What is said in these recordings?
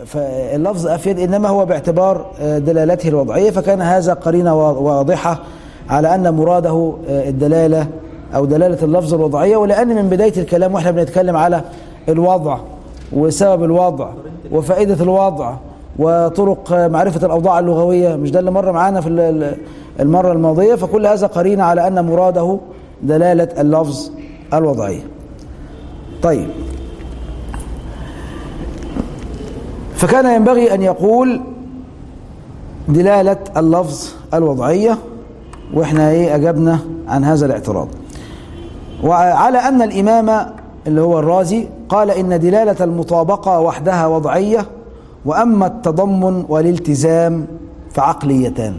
فاللفظ أفيد إنما هو باعتبار دلالته الوضعية فكان هذا قرينة واضحة على أن مراده الدلالة أو دلالة اللفظ الوضعية ولأن من بداية الكلام وإحنا بنتكلم على الوضع وسبب الوضع وفائدة الوضع وطرق معرفة الأوضاع اللغوية مش ده اللي مر معانا في المرة الماضية فكل هذا قرينة على أن مراده دلالة اللفظ الوضعية طيب فكان ينبغي أن يقول دلالة اللفظ الوضعية وإحنا إيه أجبنا عن هذا الاعتراض وعلى أن الإمام اللي هو الرازي قال إن دلالة المطابقة وحدها وضعية وأما التضمن والالتزام فعقليتان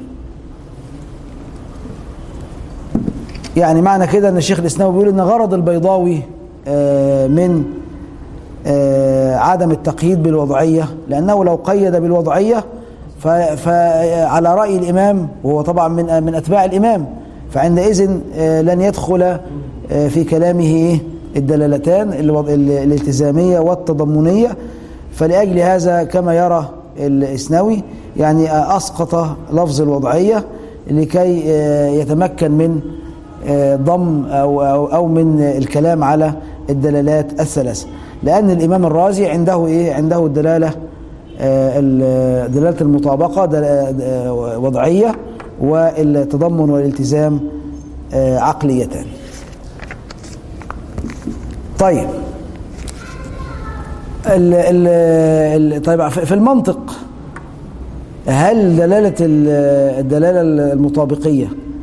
يعني معنى كده أن الشيخ الإسلام بيقول أن غرض البيضاوي من عدم التقييد بالوضعية لأنه لو قيد بالوضعية فعلى رأي الإمام وهو طبعا من من أتباع الإمام فعندئذ لن يدخل في كلامه الدلالتان الالتزامية والتضمنية فلأجل هذا كما يرى الإسنوي يعني أسقط لفظ الوضعية لكي يتمكن من ضم أو, أو, أو من الكلام على الدلالات الثلاثة لأن الإمام الرازي عنده إيه عنده الدلالة دلالة المطابقة وضعية والتضمن والالتزام عقليتان طيب ال ال طيب في المنطق هل دلالة الدلالة المطابقية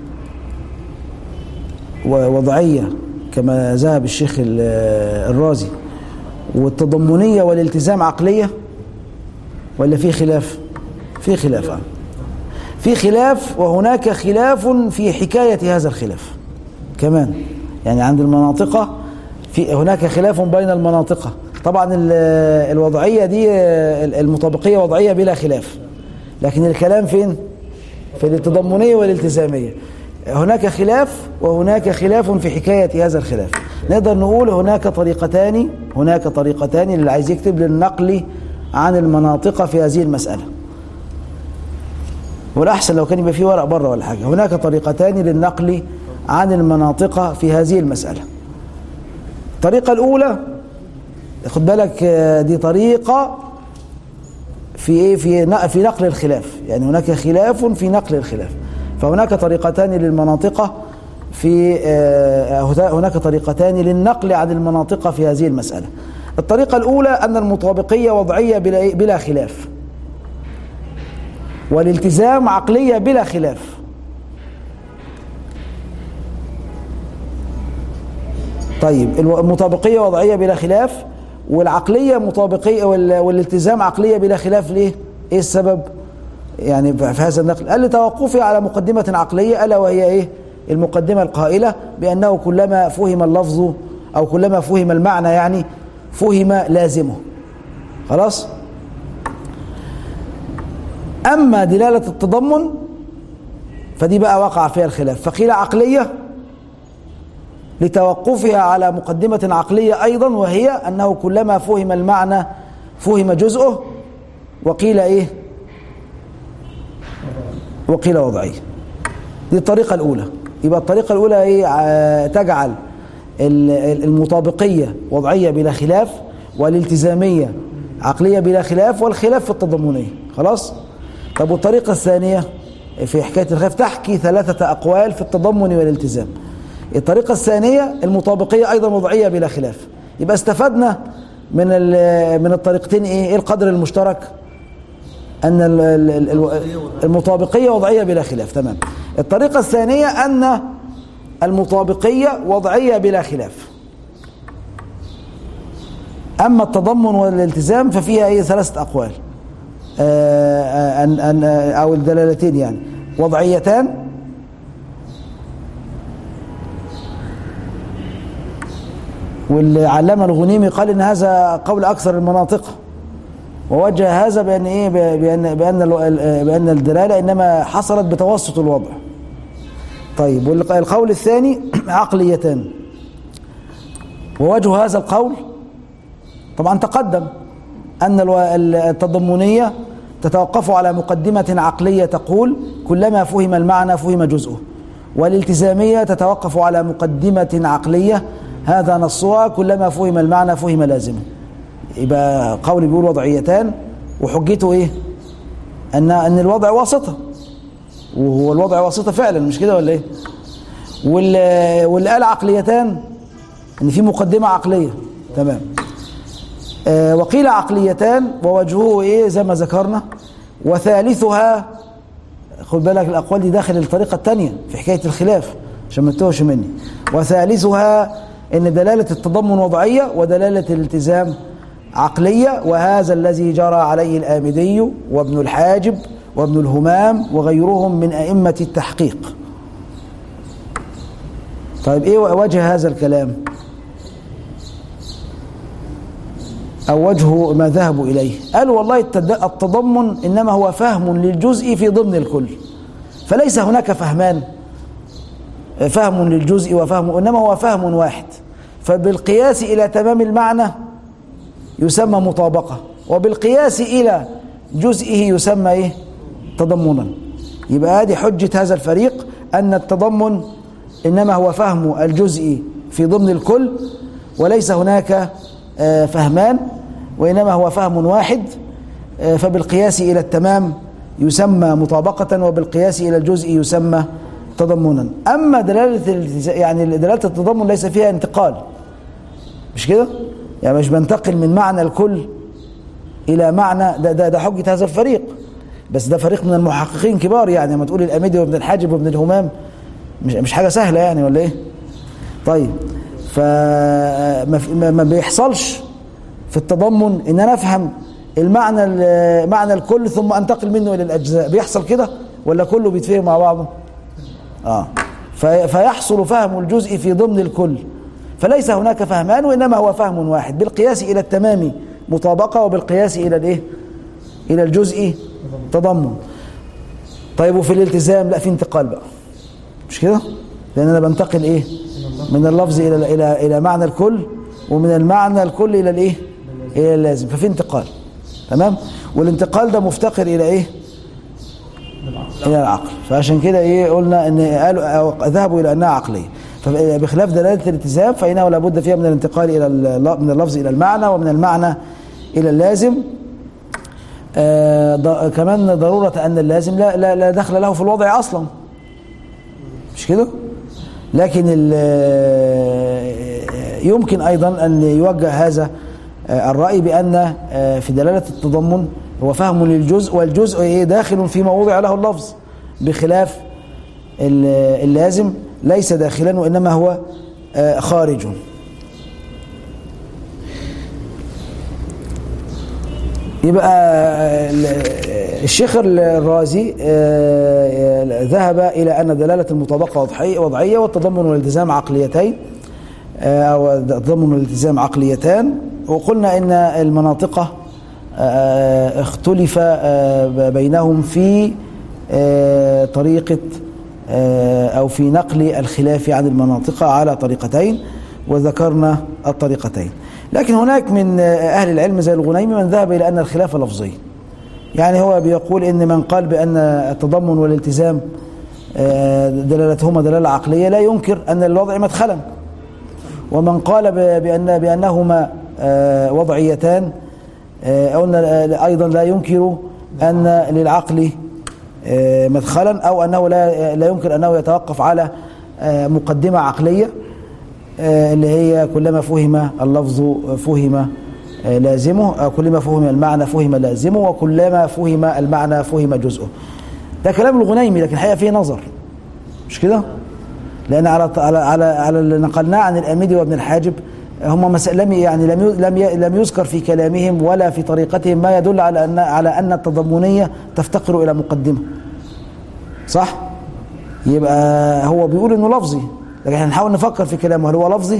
وضعية كما ذهب الشيخ الرازي والتضمنية والالتزام عقلية ولا في خلاف في خلاف في خلاف وهناك خلاف في حكاية هذا الخلاف كمان يعني عند المناطقة في هناك خلاف بين المناطق طبعا الوضعية دي المطابقية وضعية بلا خلاف لكن الكلام فين في التضمنية والالتزامية هناك خلاف وهناك خلاف في حكاية هذا الخلاف نقدر نقول هناك طريقتان هناك طريقتان اللي عايز يكتب للنقل عن المناطق في هذه المسألة والأحسن لو كان يبقى في ورق بره ولا حاجة هناك طريقتان للنقل عن المناطق في هذه المسألة الطريقة الأولى خد بالك دي طريقة في ايه في في نقل الخلاف يعني هناك خلاف في نقل الخلاف فهناك طريقتان للمناطق في هناك طريقتان للنقل عن المناطق في هذه المسألة الطريقة الأولى أن المطابقية وضعية بلا, بلا خلاف والالتزام عقلية بلا خلاف طيب المطابقية وضعية بلا خلاف والعقلية مطابقية والالتزام عقلية بلا خلاف ليه؟ ايه السبب؟ يعني في هذا النقل قال لتوقفه على مقدمة عقلية ألا وهي ايه؟ المقدمة القائلة بأنه كلما فهم اللفظ أو كلما فهم المعنى يعني فهم لازمه خلاص؟ أما دلالة التضمن فدي بقى وقع فيها الخلاف فقيل عقلية لتوقفها على مقدمة عقلية أيضا وهي أنه كلما فهم المعنى فهم جزءه وقيل إيه وقيل وضعي دي الطريقة الأولى يبقى الطريقة الأولى إيه تجعل المطابقية وضعية بلا خلاف والالتزامية عقلية بلا خلاف والخلاف في التضمنية خلاص طب والطريقة الثانية في حكاية الخلاف تحكي ثلاثة أقوال في التضمن والالتزام الطريقة الثانية المطابقية أيضا وضعية بلا خلاف يبقى استفدنا من من الطريقتين إيه؟ إيه القدر المشترك أن المطابقية وضعية بلا خلاف تمام الطريقة الثانية أن المطابقية وضعية بلا خلاف أما التضمن والالتزام ففيها أي ثلاثة أقوال أن أن أو الدلالتين يعني وضعيتان والعلامة الغنيمي قال إن هذا قول أكثر المناطق ووجه هذا بأن إيه بأن بأن بأن الدلالة إنما حصلت بتوسط الوضع. طيب والقول الثاني عقليتان. ووجه هذا القول طبعا تقدم أن الو- التضمنية تتوقف على مقدمة عقلية تقول كلما فهم المعنى فهم جزءه والالتزامية تتوقف على مقدمة عقلية هذا نصها كلما فهم المعنى فهم لازمه يبقى قولي بيقول وضعيتان وحجته ايه ان ان الوضع واسطه وهو الوضع واسطه فعلا مش كده ولا ايه وال- واللي قال عقليتان ان في مقدمه عقليه تمام آه، وقيل عقليتان ووجهه ايه زي ما ذكرنا وثالثها خد بالك الاقوال دي داخل الطريقه الثانيه في حكايه الخلاف عشان ما تتوهش مني وثالثها ان دلاله التضمن وضعيه ودلاله الالتزام عقليه وهذا الذي جرى عليه الآمدي وابن الحاجب وابن الهمام وغيرهم من ائمه التحقيق طيب ايه وجه هذا الكلام أو وجه ما ذهبوا إليه قالوا والله التد- التضمن إنما هو فهم للجزء في ضمن الكل فليس هناك فهمان فهم للجزء وفهم إنما هو فهم واحد فبالقياس إلى تمام المعنى يسمى مطابقة وبالقياس إلى جزئه يسمى إيه تضمنا يبقى هذه حجة هذا الفريق أن التضمن إنما هو فهم الجزء في ضمن الكل وليس هناك آه، فهمان وإنما هو فهم واحد آه، فبالقياس إلى التمام يسمى مطابقة وبالقياس إلى الجزء يسمى تضمنا أما دلالة الالتزا- يعني دلالة التضمن ليس فيها انتقال مش كده؟ يعني مش بنتقل من معنى الكل إلى معنى ده ده, ده حجة هذا الفريق بس ده فريق من المحققين كبار يعني لما تقول الأميدي وابن الحاجب وابن الهمام مش مش حاجة سهلة يعني ولا إيه؟ طيب فما في- ما- ما بيحصلش في التضمن ان انا افهم المعنى ال- معنى الكل ثم انتقل منه الى الاجزاء بيحصل كده ولا كله بيتفهم مع بعضه اه في- فيحصل فهم الجزء في ضمن الكل فليس هناك فهمان وانما هو فهم واحد بالقياس الى التمام مطابقه وبالقياس الى الايه الى الجزء تضمن طيب وفي الالتزام لا في انتقال بقى مش كده لان انا بنتقل ايه من اللفظ الى الى الى معنى الكل ومن المعنى الكل الى الايه الى اللازم ففي انتقال تمام والانتقال ده مفتقر الى ايه الى العقل فعشان كده ايه قلنا ان قالوا أو ذهبوا الى انها عقليه فبخلاف دلاله الالتزام فانه لابد فيها من الانتقال الى الل- من اللفظ الى المعنى ومن المعنى الى اللازم آه ض- كمان ضروره ان اللازم لا لا, لا دخل له في الوضع اصلا مش كده لكن ال- يمكن ايضا ان يوجه هذا الراي بان في دلاله التضمن هو فهم للجزء والجزء ايه داخل فيما وضع له اللفظ بخلاف ال- اللازم ليس داخلا وانما هو خارج يبقى ال- الشيخ الرازي آه، ذهب إلى أن دلالة المطابقة وضحي- وضعية والتضمن والالتزام عقليتين آه، أو التضمن والالتزام عقليتان وقلنا أن المناطق آه، اختلف آه، بينهم في آه، طريقة آه، أو في نقل الخلاف عن المناطق على طريقتين وذكرنا الطريقتين لكن هناك من أهل العلم زي الغنيمي من ذهب إلى أن الخلاف لفظي يعني هو بيقول إن من قال بأن التضمن والالتزام آه، دلالتهما دلالة عقلية لا ينكر أن الوضع مدخلا ومن قال ب- بأن بأنهما آه، وضعيتان آه، أو أن أيضا لا ينكر أن للعقل آه، مدخلا أو أنه لا لا يمكن أنه يتوقف على آه، مقدمة عقلية آه، اللي هي كلما فهم اللفظ فهم آه، لازمه أو كلما فهم المعنى فهم لازمه وكلما فهم المعنى فهم جزءه ده كلام الغنيمي لكن الحقيقة فيه نظر مش كده لأن على على على, على اللي نقلناه عن الأميدي وابن الحاجب هم مس- لم يعني لم ي- لم ي- لم يذكر في كلامهم ولا في طريقتهم ما يدل على أن على أن التضمنية تفتقر إلى مقدمة صح يبقى هو بيقول انه لفظي لكن احنا نحاول نفكر في كلامه هل هو لفظي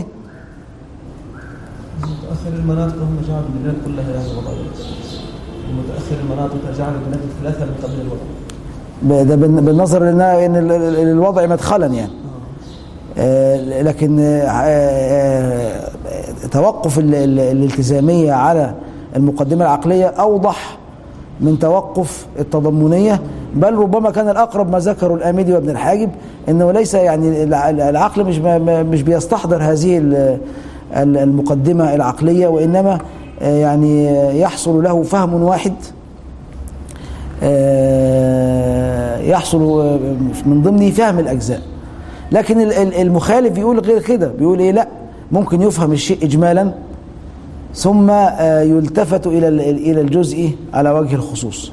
متأخر المناطق هم جعلوا البلاد كلها يعني وضعية المتأخر المناطق جعلوا البلاد الثلاثة من قبل الوضع ب- ده بال- بالنظر لأنها- ان ال- ال- الوضع مدخلا يعني آه، لكن آه، آه، توقف ال- ال- الالتزامية على المقدمة العقلية أوضح من توقف التضمنية بل ربما كان الأقرب ما ذكره الآمدي وابن الحاجب أنه ليس يعني الع- العقل مش مش بيستحضر هذه ال- ال- المقدمة العقلية وإنما آه، يعني يحصل له فهم واحد آه، يحصل من ضمنه فهم الأجزاء لكن ال- ال- المخالف بيقول غير كده بيقول إيه لا ممكن يفهم الشيء إجمالا ثم آه، يلتفت إلى ال- إلى الجزء على وجه الخصوص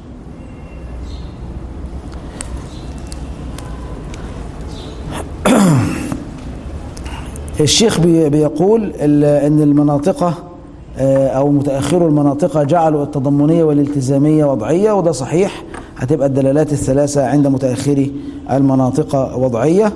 الشيخ بي- بيقول ال- ان المناطق آه، او متاخرو المناطق جعلوا التضمنيه والالتزاميه وضعيه وده صحيح هتبقى الدلالات الثلاثه عند متاخري المناطق وضعيه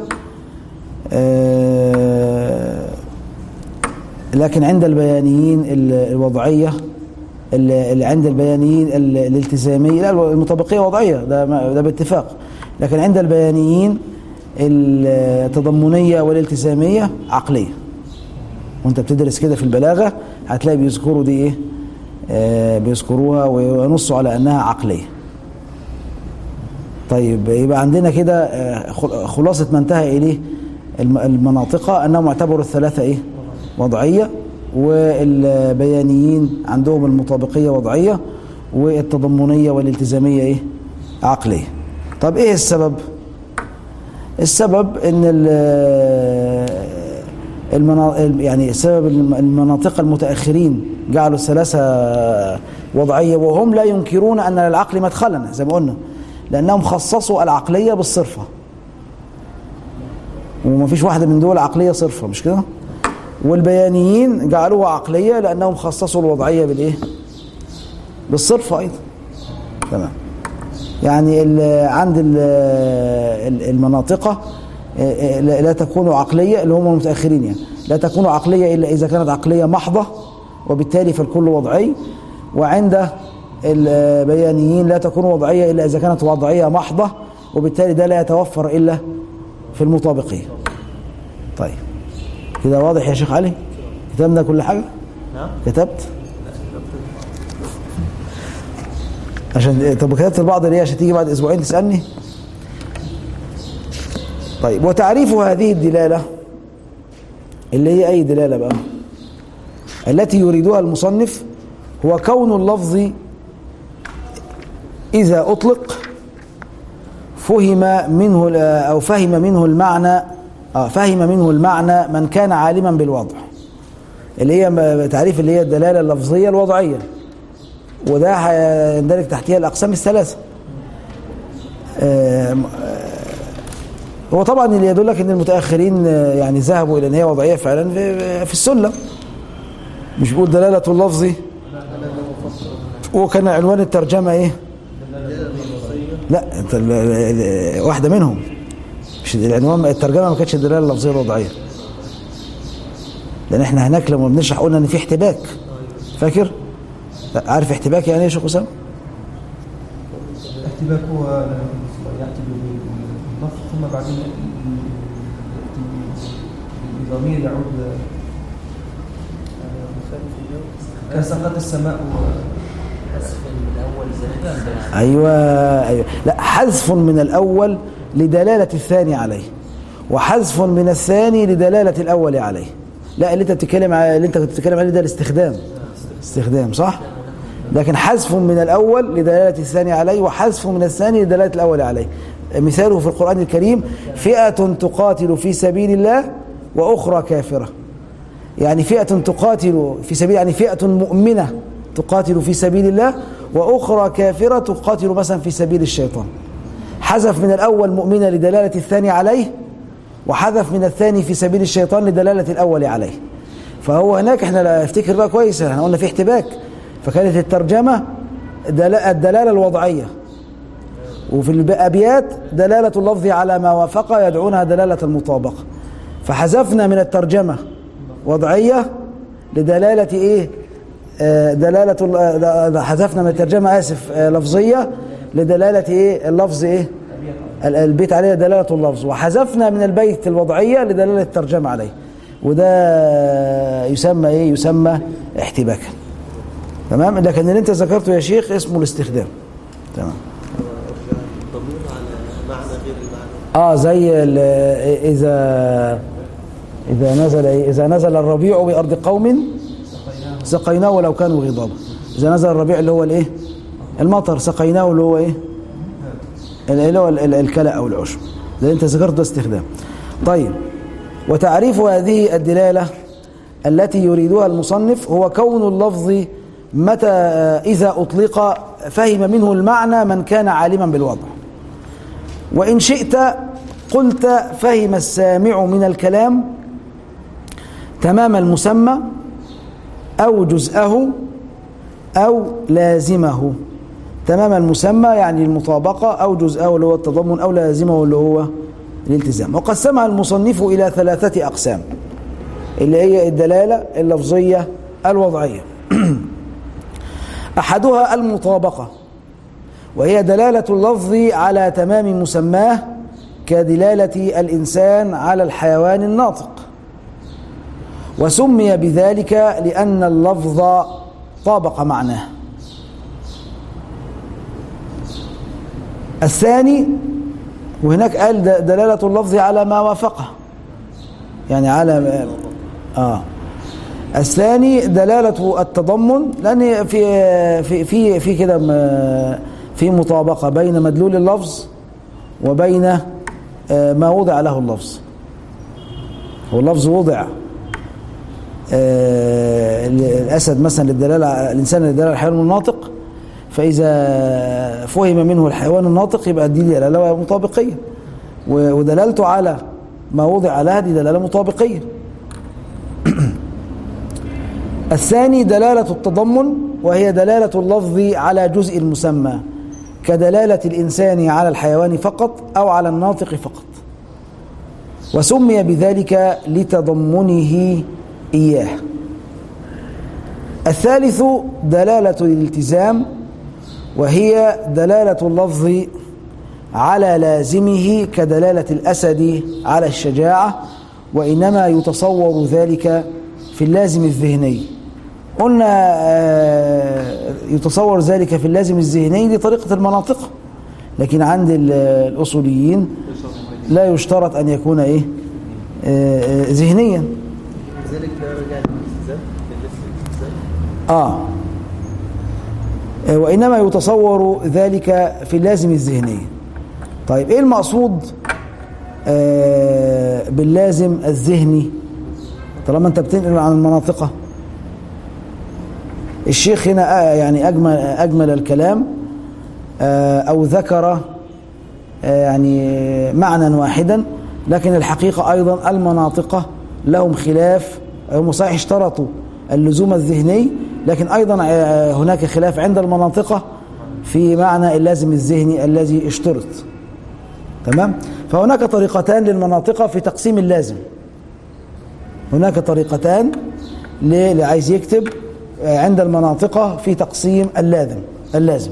آه، لكن عند البيانيين ال- الوضعيه ال- اللي عند البيانيين ال- الالتزاميه لا المطابقيه وضعيه ده ما- ده باتفاق لكن عند البيانيين التضمنيه والالتزاميه عقليه وانت بتدرس كده في البلاغه هتلاقي بيذكروا دي ايه آه بيذكروها وينصوا على انها عقليه طيب يبقى عندنا كده آه، خل- خلاصه ما انتهى اليه الم- المناطقه انهم اعتبروا الثلاثه ايه وضعيه والبيانيين عندهم المطابقيه وضعيه والتضمنيه والالتزاميه ايه عقليه طب ايه السبب السبب ان ال- المنا... يعني سبب الم- المناطق المتاخرين جعلوا الثلاثه وضعيه وهم لا ينكرون ان للعقل مدخلا زي ما قلنا لانهم خصصوا العقليه بالصرفه وما فيش واحده من دول عقليه صرفه مش كده والبيانيين جعلوها عقليه لانهم خصصوا الوضعيه بالايه بالصرفه ايضا تمام يعني ال- عند ال- ال- المناطق آه، لا لا تكون عقلية اللي هم المتأخرين يعني لا تكون عقلية إلا إذا كانت عقلية محضة وبالتالي فالكل وضعي وعند البيانيين لا تكون وضعية إلا إذا كانت وضعية محضة وبالتالي ده لا يتوفر إلا في المطابقية طيب كده واضح يا شيخ علي كتبنا كل حاجة نعم كتبت عشان طب كتبت البعض ليه عشان تيجي بعد اسبوعين تسالني طيب وتعريف هذه الدلاله اللي هي اي دلاله بقى التي يريدها المصنف هو كون اللفظ اذا اطلق فهم منه او فهم منه المعنى آه فهم منه المعنى من كان عالما بالوضع اللي هي م- تعريف اللي هي الدلاله اللفظيه الوضعيه وده هيندرج تحتها الاقسام الثلاثه آم، آه، هو طبعا اللي يدلك ان المتاخرين آه، يعني ذهبوا الى ان هي وضعيه فعلا في, في السلم مش بيقول دلاله اللفظ وكان عنوان الترجمه ايه لا انت ال- ال- واحده منهم مش العنوان الترجمه ما كانتش الدلاله اللفظيه الوضعيه لان احنا هناك لما بنشرح قلنا ان في احتباك فاكر لا، عارف احتباك يعني ايه يا شيخ اسامه الاحتباك هو يأتي باللفظ ثم بعدين يأتي بضمير يعود كسقط السماء و- حذف من الاول زمان ايوه ايوه لا حذف من الاول لدلاله الثاني عليه وحذف من الثاني لدلاله الاول عليه لا اللي انت بتتكلم على اللي انت كنت بتتكلم عليه ده الاستخدام استخدام صح لكن حذف من الاول لدلاله الثاني عليه وحذف من الثاني لدلاله الاول عليه مثاله في القران الكريم فئه تقاتل في سبيل الله واخرى كافره يعني فئة تقاتل في سبيل يعني فئة مؤمنة تقاتل في سبيل الله وأخرى كافرة تقاتل مثلا في سبيل الشيطان حذف من الأول مؤمنة لدلالة الثاني عليه وحذف من الثاني في سبيل الشيطان لدلالة الأول عليه فهو هناك احنا لا افتكر بقى كويس احنا قلنا في احتباك فكانت الترجمة دل- الدلالة الوضعية وفي الأبيات دلالة اللفظ على ما وافق يدعونها دلالة المطابقة فحذفنا من الترجمة وضعية لدلالة إيه آه، دلالة ال- آه، ده- حذفنا من الترجمة آسف آه، لفظية لدلالة إيه اللفظ إيه ال- البيت عليه دلالة اللفظ وحذفنا من البيت الوضعية لدلالة الترجمة عليه وده يسمى إيه يسمى احتباكا تمام لكن اللي انت ذكرته يا شيخ اسمه الاستخدام تمام الضمير على معنى غير المعنى اه زي ال- اذا اذا نزل اذا نزل الربيع بارض قوم سقيناه ولو كانوا غضابا اذا نزل الربيع اللي هو الايه المطر سقيناه اللي هو ايه اللي هو ال- ال- الكلى او العشب ده انت ذكرت ده استخدام طيب وتعريف هذه الدلاله التي يريدها المصنف هو كون اللفظ متى اذا اطلق فهم منه المعنى من كان عالما بالوضع وإن شئت قلت فهم السامع من الكلام تمام المسمى أو جزءه أو لازمه تمام المسمى يعني المطابقة أو جزءه اللي هو التضمن أو لازمه اللي هو الالتزام وقسمها المصنف إلى ثلاثة أقسام اللي هي الدلالة اللفظية الوضعية أحدها المطابقة وهي دلالة اللفظ على تمام مسماه كدلالة الإنسان على الحيوان الناطق وسمي بذلك لأن اللفظ طابق معناه الثاني وهناك قال د- دلالة اللفظ على ما وافقه يعني على آه الثاني دلالة التضمن لأن في في في في كده م- في مطابقة بين مدلول اللفظ وبين آه، ما وضع له اللفظ هو اللفظ وضع آه، الأسد مثلا للدلالة الإنسان للدلالة على الحيوان الناطق فإذا فهم منه الحيوان الناطق يبقى دي دلالة مطابقية و- ودلالته على ما وضع لها دي دلالة مطابقية الثاني دلالة التضمن وهي دلالة اللفظ على جزء المسمى كدلالة الإنسان على الحيوان فقط أو على الناطق فقط وسمي بذلك لتضمنه إياه الثالث دلالة الالتزام وهي دلالة اللفظ على لازمه كدلالة الأسد على الشجاعة وإنما يتصور ذلك في اللازم الذهني قلنا آه، يتصور ذلك في اللازم الذهني دي طريقة المناطق لكن عند ال- الأصوليين لا يشترط أن يكون إيه آه، آه، ذهنيا لذلك ده رجع للالتزام للالتزام آه آه، وإنما يتصور ذلك في اللازم الذهني طيب إيه المقصود آه، باللازم الذهني طالما أنت بتنقل عن المناطقة الشيخ هنا آه، يعني أجمل, أجمل الكلام آه، أو ذكر آه، يعني معنى واحدا لكن الحقيقة أيضا المناطقة لهم خلاف هم صحيح اشترطوا اللزوم الذهني لكن أيضا آه، هناك خلاف عند المناطقة في معنى اللازم الذهني الذي اشترط تمام فهناك طريقتان للمناطق في تقسيم اللازم هناك طريقتان اللي عايز يكتب آه، عند المناطق في تقسيم اللازم اللازم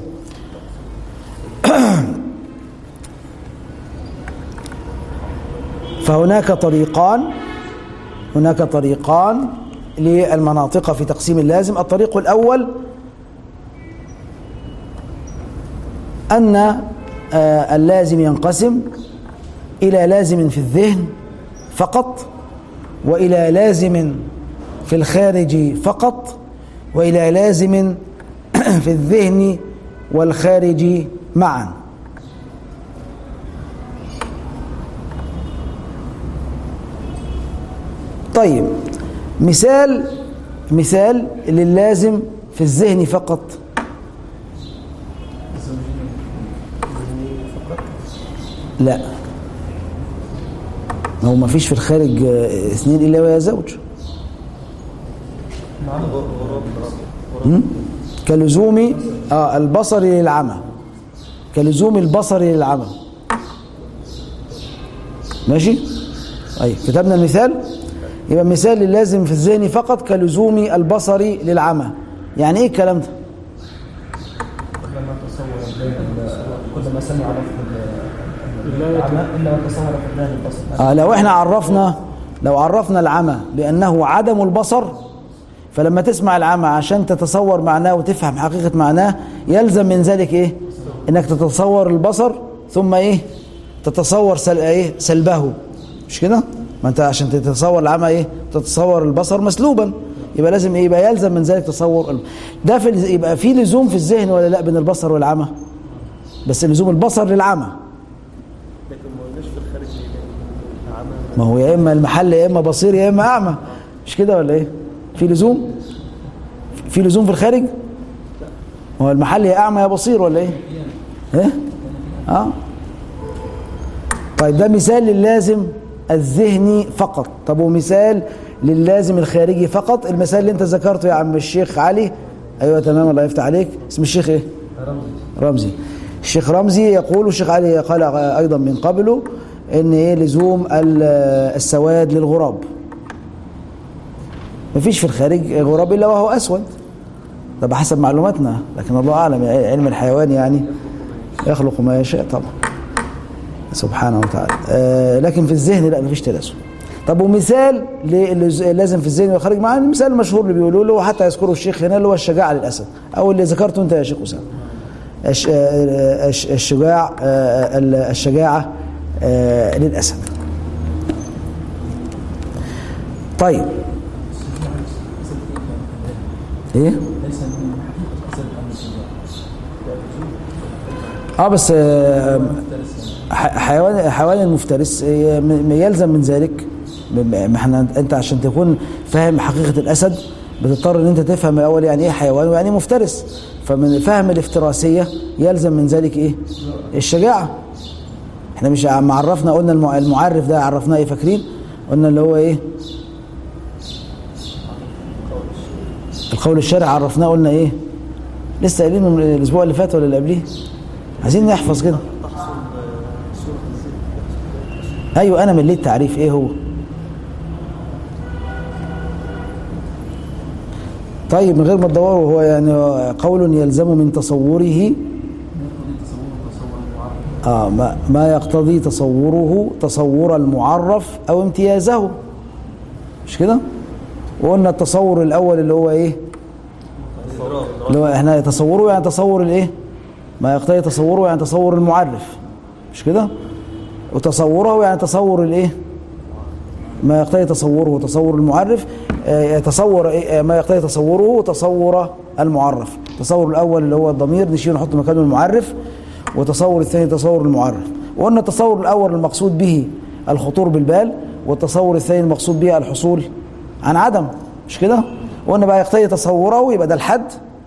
فهناك طريقان هناك طريقان للمناطق في تقسيم اللازم الطريق الأول أن آه، اللازم ينقسم إلى لازم في الذهن فقط وإلى لازم في الخارج فقط وإلى لازم في الذهن والخارج معا طيب مثال مثال للازم في الذهن فقط لا هو ما فيش في الخارج آه، اثنين الا وهي زوج هم؟ كلزوم آه البصر للعمى كلزوم البصر للعمى ماشي اي كتبنا المثال يبقى مثال اللازم في الذهن فقط كلزوم البصر للعمى يعني ايه الكلام ده كلما تصور بين كلما سمع لفظ العمى الا وتصور في الذهن البصر آه لو احنا عرفنا لو عرفنا العمى بأنه عدم البصر فلما تسمع العمى عشان تتصور معناه وتفهم حقيقة معناه يلزم من ذلك ايه انك تتصور البصر ثم ايه تتصور سل... ايه سلبه مش كده ما انت عشان تتصور العمى ايه تتصور البصر مسلوبا يبقى لازم ايه يبقى يلزم من ذلك تصور ال- ده في ال- يبقى في لزوم في الذهن ولا لا بين البصر والعمى بس لزوم البصر للعمى لكن ما قلناش في الخارج ليه عمى ما هو يا اما المحل يا اما بصير يا اما اعمى مش كده ولا ايه في لزوم في لزوم في الخارج هو المحل يا اعمى يا بصير ولا ايه ايه اه طيب ده مثال للازم الذهني فقط طب ومثال للازم الخارجي فقط المثال اللي انت ذكرته يا عم الشيخ علي ايوه تمام الله يفتح عليك اسم الشيخ ايه رمزي الشيخ رمزي يقول الشيخ علي قال ايضا من قبله ان ايه لزوم ال- السواد للغراب مفيش في الخارج غراب الا وهو اسود ده بحسب معلوماتنا لكن الله اعلم علم الحيوان يعني يخلق ما يشاء طبعا سبحانه وتعالى آه لكن في الذهن لا مفيش تلازم طب ومثال اللي لازم في الذهن والخارج معاه المثال المشهور اللي بيقولوا له وحتى يذكره الشيخ هنا اللي هو الشجاعه للاسد او اللي ذكرته انت يا شيخ اسامه الش- آه، الش- الشجاع آه، ال- الشجاعه آه، للاسد طيب ايه ليس من حقيقة أسد أم الشجاع اه بس آه، مفترس يعني. ح- حيوان حيوان المفترس آه، م- م- يلزم من ذلك م- ما احنا انت عشان تكون فاهم حقيقه الاسد بتضطر ان انت تفهم الاول يعني ايه حيوان ويعني ايه مفترس فمن فهم الافتراسيه يلزم من ذلك ايه الشجاعه احنا مش عم عرفنا قلنا المع- المعرف ده عرفناه ايه فاكرين قلنا اللي هو ايه القول الشرعي عرفناه قلنا ايه لسه قايلينه من الاسبوع اللي فات ولا اللي قبليه عايزين نحفظ كده تحصل آه، صورة الذهن ايوه انا مليت تعريف ايه هو طيب من غير ما تدوروا هو يعني قول يلزم من تصوره آه ما, ما يقتضي تصوره تصور المعرف او امتيازه مش كده وقلنا التصور الاول اللي هو ايه اللي هو احنا تصوره يعني تصور الايه ما يقتضي تصوره يعني تصور المعرف مش كده وتصوره يعني تصور الايه ما يقتضي تصوره تصور المعرف آه، يتصور إيه؟ آه، ما يقتضي تصوره تصور المعرف التصور الاول اللي هو الضمير نشيل نحط مكانه المعرف وتصور الثاني تصور المعرف وقلنا التصور الاول المقصود به الخطور بالبال والتصور الثاني المقصود به الحصول عن عدم مش كده وقلنا بقى يقتضي تصوره يبقى ده الحد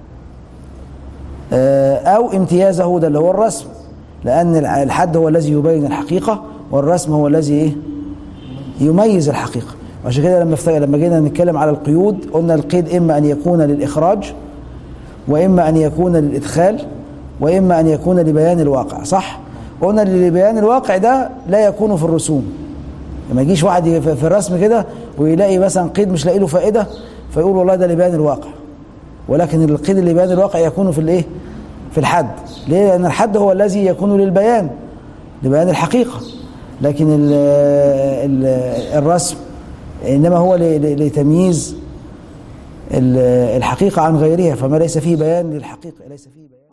آه، او امتيازه ده اللي هو الرسم لان الع- الحد هو الذي يبين الحقيقه والرسم هو الذي ايه يميز الحقيقه وعشان كده لما افتكر لما جينا نتكلم على القيود قلنا القيد اما ان يكون للاخراج واما ان يكون للادخال واما ان يكون لبيان الواقع صح قلنا اللي لبيان الواقع ده لا يكون في الرسوم لما يجيش واحد ي- في في الرسم كده ويلاقي مثلا قيد مش لاقي له فائده فيقول والله ده لبيان الواقع ولكن القيد اللي بيان الواقع يكون في الايه في الحد ليه لان الحد هو الذي يكون للبيان لبيان الحقيقه لكن ال ال الرسم انما هو ل- ل- لتمييز ال- الحقيقه عن غيرها فما ليس فيه بيان للحقيقه ليس فيه بيان